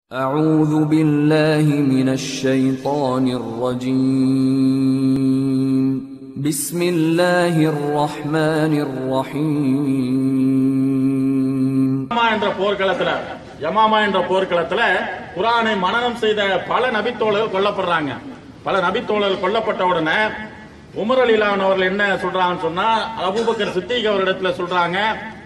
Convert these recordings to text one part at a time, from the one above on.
أعوذ بالله من الشيطان الرجيم بسم الله الرحمن الرحيم யமாமா என்ற போர்க்களத்துல யமாமா என்ற போர்க்களத்துல குரானை மனனம் செய்த பல நபித்தோழர்கள் கொல்லப்படுறாங்க பல நபித்தோழர்கள் கொல்லப்பட்ட உடனே உமர் அலிலான் அவர்கள் என்ன சொல்றாங்கன்னு சொன்னா அபூபக்கர் சித்திக் அவரிடத்துல சொல்றாங்க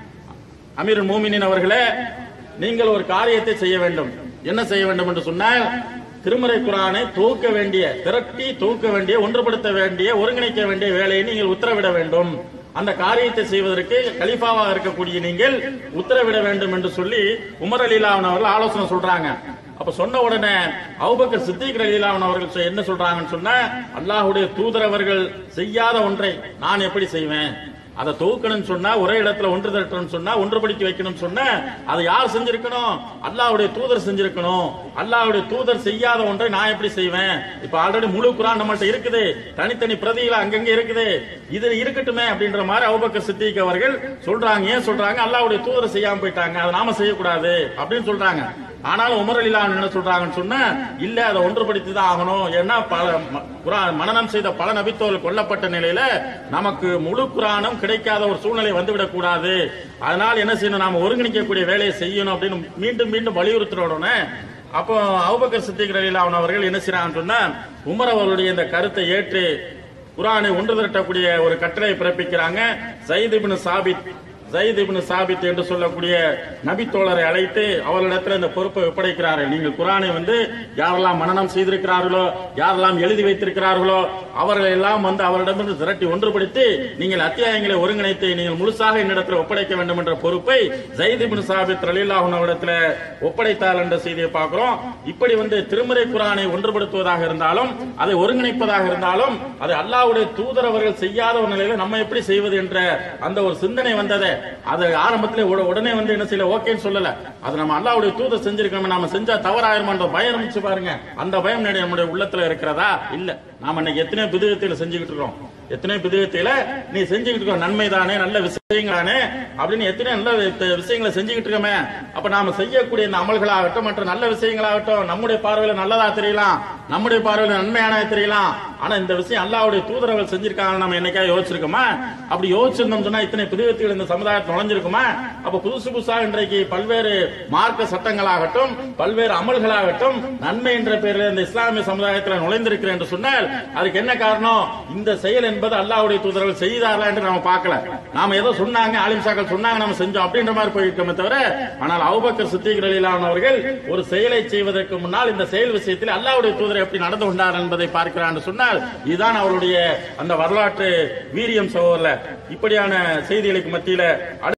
அமீர் மூமினின் அவர்களே நீங்கள் ஒரு காரியத்தை செய்ய வேண்டும் என்ன செய்ய வேண்டும் என்று சொன்னால் திருமறை குரானை தூக்க வேண்டிய திரட்டி தூக்க வேண்டிய ஒன்றுபடுத்த வேண்டிய ஒருங்கிணைக்க வேண்டிய வேலையை நீங்கள் உத்தரவிட வேண்டும் அந்த காரியத்தை செய்வதற்கு கலிஃபாவாக இருக்கக்கூடிய நீங்கள் உத்தரவிட வேண்டும் என்று சொல்லி உமர் அலிலாவன் அவர்கள் ஆலோசனை சொல்றாங்க அப்ப சொன்ன உடனே அவுபக்கர் சித்திக் அலிலாவன் அவர்கள் சொ- என்ன சொல்றாங்கன்னு சொன்னா அல்லாஹ்வுடைய தூதரவர்கள் செய்யாத ஒன்றை நான் எப்படி செய்வேன் அதை தூக்கணும்னு சொன்னா ஒரே இடத்துல ஒன்று திரட்டணும்னு சொன்னா ஒன்றுபடுத்தி வைக்கணும்னு சொன்னா அதை யார் செஞ்சிருக்கணும் அல்லாஹ்வுடைய தூதர் செஞ்சிருக்கணும் அல்லாஹ்வுடைய தூதர் செய்யாத ஒன்றை நான் எப்படி செய்வேன் இப்ப ஆல்ரெடி முழு குரான் நம்மள்ட்ட இருக்குது தனித்தனி பிரதிகள் அங்கங்க இருக்குது இது இருக்கட்டுமே அப்படின்ற மாதிரி அவுபக்கர் சித்திக் அவர்கள் சொல்றாங்க ஏன் சொல்றாங்க அல்லாஹ்வுடைய தூதர் செய்யாம போயிட்டாங்க அதை நாம செய்யக்கூடாது அப்படின்னு சொல்றாங்க ஆனாலும் உமர் அலிலான் என்ன சொல்றாங்கன்னு சொன்னா இல்ல அதை ஒன்றுபடுத்தி தான் ஆகணும் ஏன்னா பல ம- குரான் மனனம் செய்த பல நபித்தோர்கள் கொல்லப்பட்ட நிலையில நமக்கு முழு குரானும் கிடைக்காத ஒரு சூழ்நிலை வந்துவிடக் கூடாது அதனால என்ன செய்யணும் நாம ஒருங்கிணைக்கக்கூடிய வேலையை செய்யணும் அப்படின்னு மீண்டும் மீண்டும் வலியுறுத்துற உடனே அப்போ அவுபக்கர் சித்திக் ரலிலான் அவர்கள் என்ன செய்யறாங்கன்னு சொன்னா உமர் அவர்களுடைய இந்த கருத்தை ஏற்று குரானை ஒன்று திரட்டக்கூடிய ஒரு கட்டளை பிறப்பிக்கிறாங்க ஜயித் இப்னு சாபித் ஜயித் இப்னு சாபித் என்று சொல்லக்கூடிய நபி தோழரை அழைத்து அவர்களிடத்தில் இந்த பொறுப்பை ஒப்படைக்கிறார்கள் நீங்கள் குரானை வந்து யாரெல்லாம் மனனம் செய்திருக்கிறார்களோ யாரெல்லாம் எழுதி வைத்திருக்கிறார்களோ அவர்களை எல்லாம் வந்து அவரிடமிருந்து திரட்டி ஒன்றுபடுத்தி நீங்கள் அத்தியாயங்களை ஒருங்கிணைத்து நீங்கள் முழுசாக என்னிடத்தில் ஒப்படைக்க வேண்டும் என்ற பொறுப்பை ஜயித் இப்னு சாபித் ரலில்லாஹு அவரிடத்தில் ஒப்படைத்தார் என்ற செய்தியை பார்க்கிறோம் இப்படி வந்து திருமறை குரானை ஒன்றுபடுத்துவதாக இருந்தாலும் அதை ஒருங்கிணைப்பதாக இருந்தாலும் அது அல்லாஹ்வுடைய தூதர் அவர்கள் செய்யாத ஒரு நிலையில நம்ம எப்படி செய்வது என்ற அந்த ஒரு சிந்தனை வந்ததே அது ஆரம்பத்திலே உட- உடனே வந்து என்ன செய்யல ஓகேன்னு சொல்லல அது நம்ம அல்லாஹ்வுடைய தூதர் செஞ்சிருக்கோம் நாம செஞ்சா தவறாயிருமான்ற பயம் இருந்துச்சு பாருங்க அந்த பயம் நம்முடைய- நம்முடைய உள்ளத்துல இருக்கிறதா இல்ல நாம இன்னைக்கு எத்தனை பிதுகத்தில செஞ்சுக்கிட்டு இருக்கோம் எத்தனை பிதுகத்தில நீ செஞ்சுக்கிட்டு இருக்கோம் நன்மை தானே நல்ல விஷயங்களானே அப்படின்னு எத்தனை நல்ல வி- விஷயங்களை செஞ்சுக்கிட்டு இருக்கோமே அப்ப நாம செய்யக்கூடிய இந்த அமல்களாகட்டும் மற்ற நல்ல விஷயங்களாகட்டும் நம்முடைய பார்வையில நல்லதா தெரியலாம் நம்முடைய பார்வையில நன்மையானதா தெரியலாம் ஆனா இந்த விஷயம் அல்லாஹ்வுடைய தூதரவர்கள் செஞ்சிருக்காங்க நம்ம என்னைக்கா யோசிச்சிருக்கோமா அப்படி யோசிச்சிருந்தோம் சொன்னா இத்தனை பிதுகத்தில் இந்த சமுதாயத்தில் நுழைஞ்சிருக்குமா அப்ப புதுசு புதுசா இன்றைக்கு பல்வேறு மார்க்க சட்டங்களாகட்டும் பல்வேறு அமல்களாகட்டும் நன்மை என்ற பெயரில் இந்த இஸ்லாமிய சமுதாயத்தில் நுழைந்திருக்கிறேன் என்று சொன்னால் அதுக்கு என்ன காரணம் இந்த செயல் என்பது அல்லாஹ்வுடைய தூதர்கள் செய்தார்களா என்று நாம பார்க்கல நாம ஏதோ சொன்னாங்க ஆலிம்சாக்கள் சொன்னாங்க நம்ம செஞ்சோம் அப்படின்ற மாதிரி போயிருக்கோமே தவிர ஆனால் அவுபக்கர் சித்திக் ரலியல்லாஹு அவர்கள் ஒரு செயலை செய்வதற்கு முன்னால் இந்த செயல் விஷயத்தில் அல்லாஹ்வுடைய தூதர் எப்படி நடந்து கொண்டார் என்பதை பார்க்கிறார் என்று சொன்னால் இதுதான் அவருடைய அந்த வரலாற்று வீரியம் சகோதரர் இப்படியான செய்திகளுக்கு மத்தியில